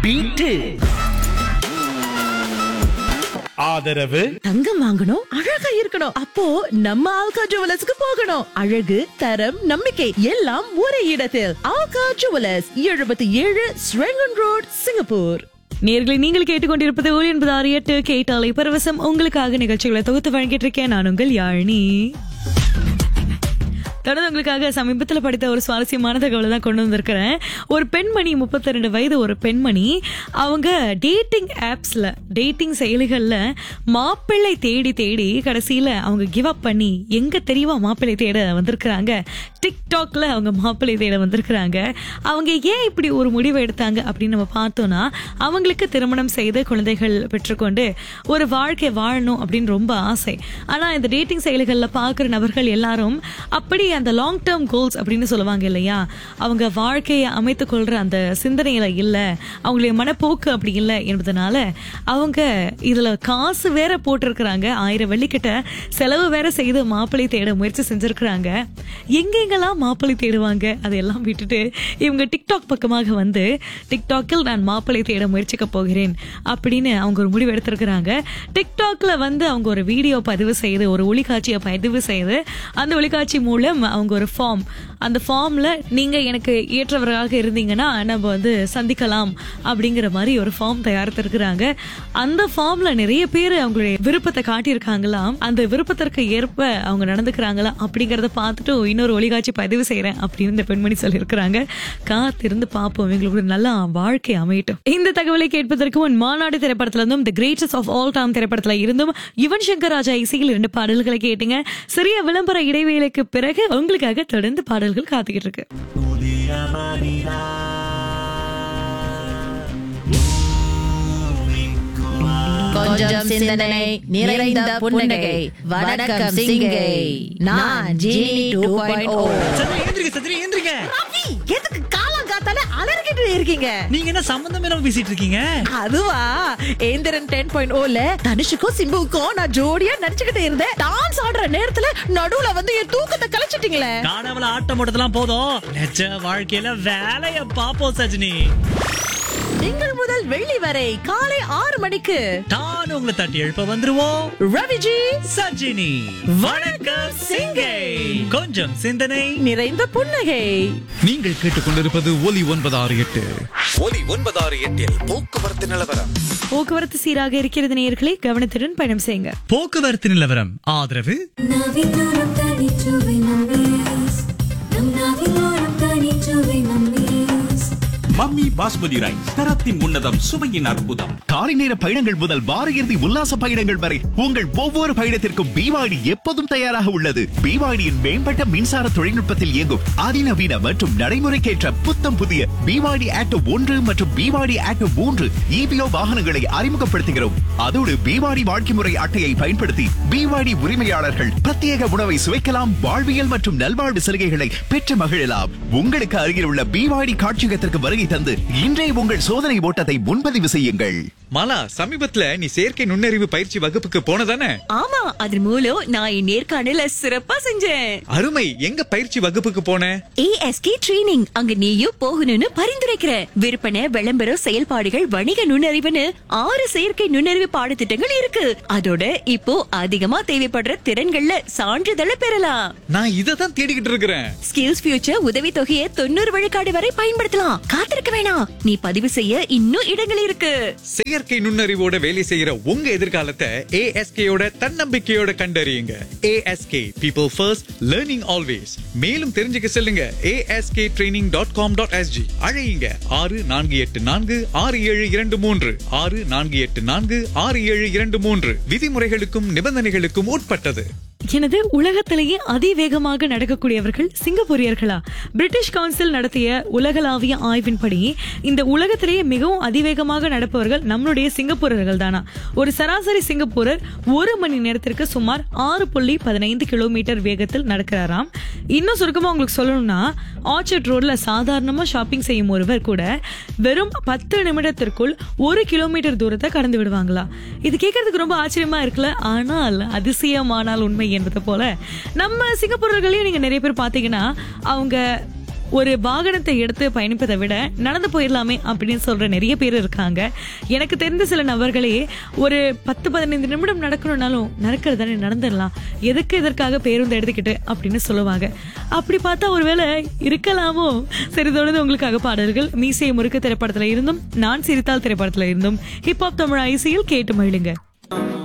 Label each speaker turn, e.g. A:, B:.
A: beat ஆதரவு
B: தங்கம் வாங்கணும் அழகா இருக்கணும் அப்போ நம்ம ஆல்கா ஜுவலர்ஸ்க்கு போகணும் அழகு தரம் நம்பிக்கை எல்லாம் ஒரே இடத்தில் ஆல்கா ஜுவலர்ஸ் எழுபத்தி ஏழு ஸ்ரெங்கன் ரோட் சிங்கப்பூர்
C: நேர்களை நீங்கள் கேட்டுக்கொண்டிருப்பது ஒளி என்பது ஆறு எட்டு கேட்டாலை பரவசம் உங்களுக்காக நிகழ்ச்சிகளை தொகுத்து வழங்கிட்டு இருக்கேன் நான் உங்கள் யாழினி தொடர்ந்து உங்களுக்காக சமீபத்தில் படித்த ஒரு சுவாரஸ்யமான தகவலை தான் கொண்டு வந்திருக்கிறேன் ஒரு பெண்மணி முப்பத்தி ரெண்டு வயது ஒரு பெண்மணி அவங்க டேட்டிங் ஆப்ஸில் டேட்டிங் செயலிகளில் மாப்பிள்ளை தேடி தேடி கடைசியில் அவங்க கிவ் அப் பண்ணி எங்கே தெரியுமா மாப்பிள்ளை தேட வந்திருக்கிறாங்க டிக்டாக்ல அவங்க மாப்பிள்ளை தேட வந்திருக்கிறாங்க அவங்க ஏன் இப்படி ஒரு முடிவு எடுத்தாங்க அப்படின்னு நம்ம பார்த்தோம்னா அவங்களுக்கு திருமணம் செய்து குழந்தைகள் பெற்றுக்கொண்டு ஒரு வாழ்க்கை வாழணும் அப்படின்னு ரொம்ப ஆசை ஆனா இந்த டேட்டிங் செயலிகளில் பார்க்குற நபர்கள் எல்லாரும் அப்படி அந்த லாங் டேர்ம் கோல்ஸ் அப்படின்னு சொல்லுவாங்க இல்லையா அவங்க வாழ்க்கையை அமைத்துக் கொள்ற அந்த சிந்தனையில இல்ல அவங்களுடைய மனப்போக்கு அப்படி இல்லை என்பதனால அவங்க இதுல காசு வேற போட்டிருக்கிறாங்க ஆயிரம் வெள்ளிக்கிட்ட செலவு வேற செய்து மாப்பிள்ளை தேட முயற்சி செஞ்சிருக்கிறாங்க எங்கெங்கெல்லாம் மாப்பிள்ளை தேடுவாங்க அதையெல்லாம் விட்டுட்டு இவங்க டிக்டாக் பக்கமாக வந்து டிக்டாக்கில் நான் மாப்பிள்ளை தேட முயற்சிக்க போகிறேன் அப்படின்னு அவங்க ஒரு முடிவு எடுத்திருக்கிறாங்க டிக்டாக்ல வந்து அவங்க ஒரு வீடியோ பதிவு செய்து ஒரு ஒளிக்காட்சியை பதிவு செய்து அந்த ஒளிக்காட்சி மூலம் அவங்க ஒரு ஃபார்ம் அந்த ஃபார்ம்ல நீங்க எனக்கு ஏற்றவராக இருந்தீங்கன்னா நம்ம வந்து சந்திக்கலாம் அப்படிங்கிற மாதிரி ஒரு ஃபார்ம் தயாரித்திருக்கிறாங்க அந்த ஃபார்ம்ல நிறைய பேர் அவங்களுடைய விருப்பத்தை காட்டியிருக்காங்களாம் அந்த விருப்பத்திற்கு ஏற்ப அவங்க நடந்துக்கிறாங்களா அப்படிங்கறத பார்த்துட்டு இன்னொரு ஒளிக்காட்சி பதிவு செய்யறேன் அப்படின்னு இந்த பெண்மணி சொல்லியிருக்கிறாங்க காத்திருந்து பார்ப்போம் எங்களுக்கு ஒரு நல்ல வாழ்க்கை அமையட்டும் இந்த தகவலை கேட்பதற்கு முன் மாநாடு திரைப்படத்துல இருந்தும் the greatest of all time திரைப்படத்துல இருந்தும் யுவன் சங்கர் ராஜா இசையில் இரண்டு பாடல்களை கேட்டீங்க சிறிய விளம்பர இடைவேளைக்கு பிறகு உங்களுக்காக தொடர்ந்து பாடல்கள் காத்துக்கிட்டு இருக்கு
B: கொஞ்சம் சிந்தனை நிறைந்த புன்னகை வணக்கம் சிங்கை நான் ஜீனி டூ பாயிண்ட் ஓ
D: சந்திரி எந்திரிங்க சந்திரி எந்திரிங்க
B: எதுக்கு காலம் காத்தால அலறிக்கிட்டு இருக்கீங்க
D: நீங்க என்ன சம்பந்தம் இல்லாம பேசிட்டு இருக்கீங்க
B: அதுவா ஏந்திரன் டென் பாயிண்ட் ஓல தனுஷுக்கும் சிம்புவுக்கும் நான் ஜோடியா நடிச்சுக்கிட்டு இருந்தேன் டான்ஸ் ஆடுற நேரத்துல நடுவுல வந்து என் தூக்கத்தை கலைச்சிட்டீங்களே
D: காணாமல ஆட்டம் போட்டதெல்லாம் போதும் நிஜ வாழ்க்கையில வேலைய பாப்போம் சஜினி
B: திங்கள் முதல் வெள்ளி வரை காலை ஆறு மணிக்கு
D: தான் உங்களை தட்டி எழுப்ப வந்துருவோம்
B: ரவிஜி
D: சஜினி வணக்கம் சிங்கை கொஞ்சம் சிந்தனை
B: நிறைந்த புன்னகை
E: நீங்கள் கேட்டுக்கொண்டிருப்பது ஒலி ஒன்பது ஆறு எட்டு
F: ஒலி ஒன்பதாறு எட்டில் போக்குவரத்து நிலவரம்
C: போக்குவரத்து சீராக இருக்கிறது நேயர்களே கவனத்துடன் பயணம் செய்யுங்க
D: போக்குவரத்து நிலவரம் ஆதரவு
G: நாவிலோரம் தனிச்சுவை நம்மீஸ் நம் நாவிலோரம் தனிச்சுவை நம்மீஸ்
H: மம்மி பாஸ்மதி ரைஸ் தரத்தின் உன்னதம் சுவையின் அற்புதம்
E: காலை நேர பயணங்கள் முதல் வார இறுதி உல்லாச பயணங்கள் வரை உங்கள் ஒவ்வொரு பயணத்திற்கும் பிவாடி எப்போதும் தயாராக உள்ளது பிவாடியின் மேம்பட்ட மின்சார தொழில்நுட்பத்தில் இயங்கும் அதிநவீன மற்றும் நடைமுறைக்கேற்ற புத்தம் புதிய பிவாடி ஆட்டோ ஒன்று மற்றும் பிவாடி ஆட்டோ மூன்று இபிஓ வாகனங்களை அறிமுகப்படுத்துகிறோம் அதோடு பிவாடி வாழ்க்கை முறை அட்டையை பயன்படுத்தி பிவாடி உரிமையாளர்கள் பிரத்யேக உணவை சுவைக்கலாம் வாழ்வியல் மற்றும் நல்வாழ்வு சலுகைகளை பெற்று மகிழலாம் உங்களுக்கு அருகில் உள்ள பிவாடி காட்சியகத்திற்கு வருகை தந்து இன்றே உங்கள் சோதனை ஓட்டத்தை முன்பதிவு செய்யுங்கள்
F: மாலா சமீபத்துல நீ செயற்கை நுண்ணறிவு பயிற்சி வகுப்புக்கு போனதானே
I: ஆமா அதன் மூலம் நான் என் நேர்காணல சிறப்பா செஞ்சேன்
F: அருமை எங்க பயிற்சி வகுப்புக்கு போன
I: ஏஎஸ்கே ட்ரெய்னிங் அங்க நீயும் போகணும்னு பரிந்துரைக்கிற விற்பனை விளம்பரம் செயல்பாடுகள் வணிக நுண்ணறிவுன்னு ஆறு செயற்கை நுண்ணறிவு பாடத்திட்டங்கள் இருக்கு அதோட இப்போ அதிகமா தேவைப்படுற திறன்கள்ல சான்றிதழை பெறலாம்
F: நான் இதை தான் தேடிக்கிட்டு இருக்கிறேன்
I: ஸ்கில்ஸ் ஃபியூச்சர் உதவி தொகையை தொண்ணூறு விழுக்காடு வரை பயன்படுத்தலாம் காத்திருக்க வேணாம் நீ பதிவு செய்ய இன்னும் இடங்கள் இருக்கு
F: செயற்கை நுண்ணறிவோட வேலை செய்யற உங்க எதிர்காலத்தை ஏஎஸ்கேயோட தன்னம்பிக்கையோட கண்டறியுங்க ASK people first learning always மேலும் தெரிஞ்சுக்க செல்லுங்க ASK training dot com dot SG அழையுங்க ஆறு நான்கு எட்டு நான்கு ஆறு ஏழு இரண்டு மூன்று ஆறு நான்கு எட்டு நான்கு ஆறு ஏழு இரண்டு மூன்று விதிமுறைகளுக்கும் நிபந்தனைகளுக்கும் உட்பட்டது
C: எனது உலகத்திலேயே அதிவேகமாக நடக்கக்கூடியவர்கள் சிங்கப்பூரியர்களா பிரிட்டிஷ் கவுன்சில் நடத்திய உலகளாவிய ஆய்வின்படி இந்த உலகத்திலேயே மிகவும் அதிவேகமாக நடப்பவர்கள் நம்மளுடைய சிங்கப்பூரர்கள் தானா ஒரு சராசரி சிங்கப்பூரர் ஒரு மணி நேரத்திற்கு சுமார் ஆறு புள்ளி பதினைந்து கிலோமீட்டர் வேகத்தில் நடக்கிறாராம் இன்னும் சுருக்கமா உங்களுக்கு சொல்லணும்னா ஆர்ச்சர்ட் ரோட்ல சாதாரணமா ஷாப்பிங் செய்யும் ஒருவர் கூட வெறும் பத்து நிமிடத்திற்குள் ஒரு கிலோமீட்டர் தூரத்தை கடந்து விடுவாங்களா இது கேட்கறதுக்கு ரொம்ப ஆச்சரியமா இருக்குல்ல ஆனால் அதிசயமானால் உண்மை என்பது போல நம்ம சிங்கப்பூரர்களையும் நீங்க நிறைய பேர் பாத்தீங்கன்னா அவங்க ஒரு வாகனத்தை எடுத்து பயணிப்பதை விட நடந்து போயிடலாமே அப்படின்னு சொல்ற நிறைய பேர் இருக்காங்க எனக்கு தெரிந்த சில நபர்களே ஒரு பத்து பதினைந்து நிமிடம் நடக்கணும்னாலும் நடக்கிறது தானே நடந்துடலாம் எதுக்கு இதற்காக பேருந்து எடுத்துக்கிட்டு அப்படின்னு சொல்லுவாங்க அப்படி பார்த்தா ஒருவேளை இருக்கலாமோ சரி தொடர்ந்து உங்களுக்காக பாடல்கள் மீசை முறுக்கு திரைப்படத்துல இருந்தும் நான் சிரித்தால் திரைப்படத்துல இருந்தும் ஹிப்ஹாப் தமிழ் ஐசியில் கேட்டு மகிழுங்க